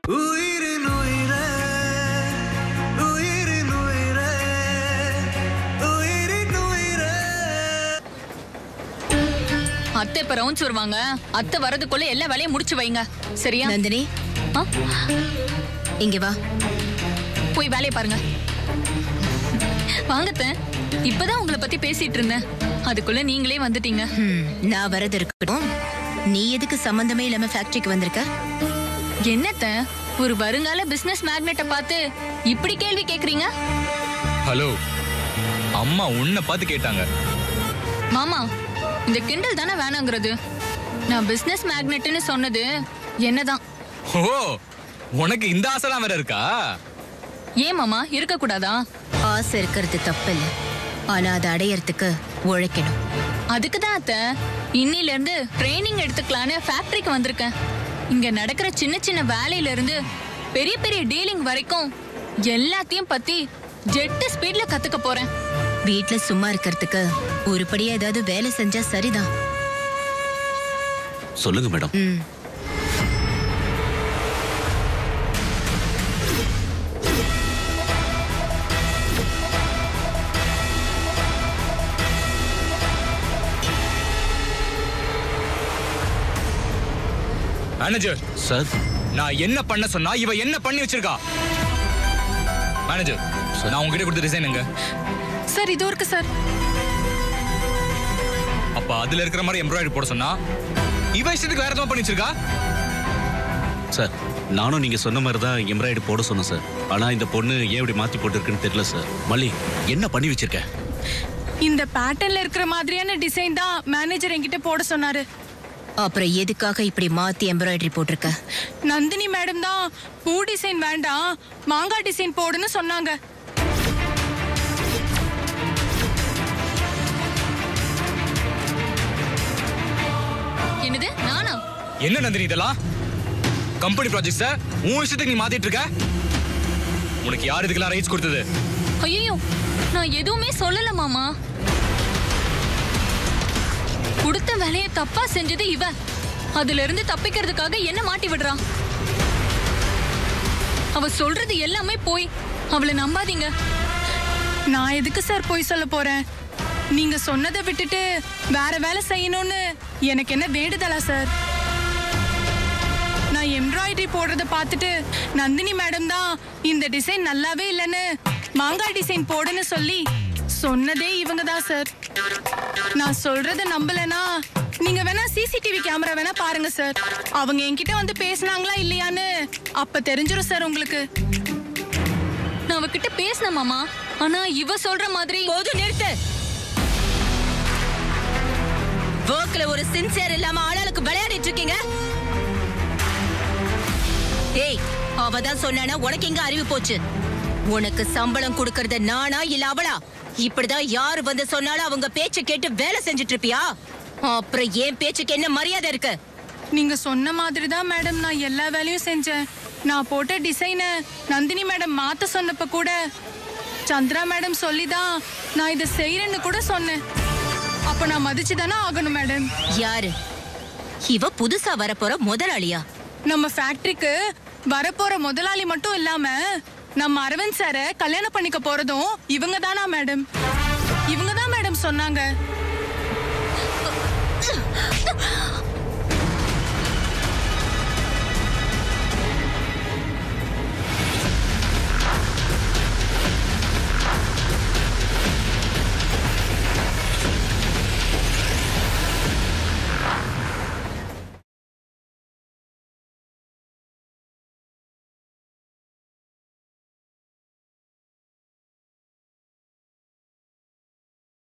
உயிரின் உயிரே உயிரின் உயிரே உயிரின் உயிரே அத்தை இப்ப ரவுண்ட்ஸ் வருவாங்க அத்தை வரதுக்குள்ள எல்லா வேலையும் முடிச்சு வைங்க சரியா நந்தினி ஆ? இங்க வா போய் வேலையை பாருங்க வாங்க அத்தை. இப்பதான் உங்களை பத்தி பேசிட்டு இருந்தேன் அதுக்குள்ள நீங்களே வந்துட்டீங்க ஹம், நான் வரது இருக்கட்டும் நீ எதுக்கு சம்பந்தமே இல்லாம ஃபேக்டரிக்கு வந்திருக்க என்னத்த ஒரு வருங்கால பிசினஸ் மேக்னெட்டை பார்த்து இப்படி கேள்வி கேக்குறீங்க ஹலோ அம்மா உன்னை பார்த்து கேட்டாங்க மாமா இந்த கிண்டல் தானே வேணாங்கிறது நான் பிசினஸ் மேக்னெட்னு சொன்னது என்னதான் ஓ உனக்கு இந்த ஆசைலாம் வேற இருக்கா ஏன் மாமா இருக்க கூடாதா ஆசை இருக்கிறது தப்பில்ல ஆனா அதை அடையறதுக்கு உழைக்கணும் அதுக்கு தான் அத்தை இன்னில இருந்து ட்ரைனிங் எடுத்துக்கலான்னு ஃபேக்டரிக்கு வந்திருக்கேன் இங்க நடக்கிற சின்ன சின்ன வேலையில இருந்து பெரிய பெரிய டீலிங் வரைக்கும் எல்லாத்தையும் பத்தி ஜெட் ஸ்பீட்ல கத்துக்க போறேன் வீட்ல சும்மா இருக்கிறதுக்கு உருப்படியா ஏதாவது வேலை செஞ்சா சரிதான் சொல்லுங்க மேடம் ம் மேனேஜர் சார் நான் என்ன பண்ண சொன்னா இவ என்ன பண்ணி வச்சிருக்கா மேனேஜர் நான் உங்ககிட்ட கொடுத்த டிசைன் எங்க சார் இது இருக்கு சார் அப்ப அதுல இருக்கிற மாதிரி எம்ப்ராய்டரி போட சொன்னா இவ இஷ்டத்துக்கு வேற எதுவும் பண்ணி வச்சிருக்கா சார் நானும் நீங்க சொன்ன மாதிரி தான் எம்ப்ராய்டரி போட சொன்னேன் சார் ஆனா இந்த பொண்ணு ஏன் இப்படி மாத்தி போட்டிருக்குன்னு தெரியல சார் மல்லி என்ன பண்ணி வச்சிருக்க இந்த பேட்டர்ன்ல இருக்கிற மாதிரியான டிசைன் தான் மேனேஜர் என்கிட்ட போட சொன்னாரு அப்புறம் எதுக்காக இப்படி மாத்தி எம்ப்ராய்டரி போட்டிருக்க நந்தினி மேடம் தான் பூ டிசைன் வேண்டாம் மாங்காய் டிசைன் போடுன்னு சொன்னாங்க என்னது நானா என்ன நந்தினி இதெல்லாம் கம்பெனி ப்ராஜெக்ட்ஸ உன் இஷ்டத்துக்கு நீ மாத்திட்டு இருக்க உனக்கு யார் இதுக்கெல்லாம் ரைட்ஸ் கொடுத்தது ஐயோ நான் எதுவுமே சொல்லல மாமா கொடுத்த வேலையை தப்பா செஞ்சது இவ அதுல இருந்து தப்பிக்கிறதுக்காக என்ன மாட்டி விடுறா அவ சொல்றது எல்லாமே போய் அவளை நம்பாதீங்க நான் எதுக்கு சார் போய் சொல்ல போறேன் நீங்க சொன்னதை விட்டுட்டு வேற வேலை செய்யணும்னு எனக்கு என்ன வேண்டுதலா சார் நான் எம்ப்ராய்டரி போடுறத பார்த்துட்டு நந்தினி மேடம் தான் இந்த டிசைன் நல்லாவே இல்லைன்னு மாங்காய் டிசைன் போடுன்னு சொல்லி சொன்னதே இவங்க தான் சார் நான் சொல்றத நம்பலனா நீங்க வேணா சிசிடிவி கேமரா வேணா பாருங்க சார் அவங்க என்கிட்ட வந்து பேசுனாங்களா இல்லையான்னு அப்ப தெரிஞ்சிரும் சார் உங்களுக்கு நான் அவகிட்ட பேசினேன் மாமா ஆனா இவ சொல்ற மாதிரி போதும் நிறுத்து ஒர்க்ல ஒரு சின்சியர் இல்லாம ஆளாளுக்கு விளையாடிட்டு இருக்கீங்க ஏய் அவ தான் சொன்னானா உனக்கு எங்க அறிவு போச்சு உனக்கு சம்பளம் கொடுக்கறது நானா இல்ல அவளா இப்படிதான் யாரு வந்து சொன்னாலும் அவங்க பேச்ச கேட்டு வேலை செஞ்சுட்டு இருப்பியா அப்புறம் ஏன் பேச்சுக்கு என்ன மரியாதை இருக்கு நீங்க சொன்ன மாதிரி தான் மேடம் நான் எல்லா வேலையும் செஞ்சேன் நான் போட்ட டிசைனை நந்தினி மேடம் மாத்த சொன்னப்ப கூட சந்திரா மேடம் சொல்லிதான் நான் இதை செய்யறேன்னு கூட சொன்னேன் அப்ப நான் மதிச்சு தானே ஆகணும் மேடம் யாரு இவ புதுசா வரப்போற முதலாளியா நம்ம ஃபேக்டரிக்கு வரப்போற முதலாளி மட்டும் இல்லாம நம்ம அரவிந்த் சார கல்யாணம் பண்ணிக்க போறதும் இவங்க தானா மேடம் இவங்க தான் மேடம் சொன்னாங்க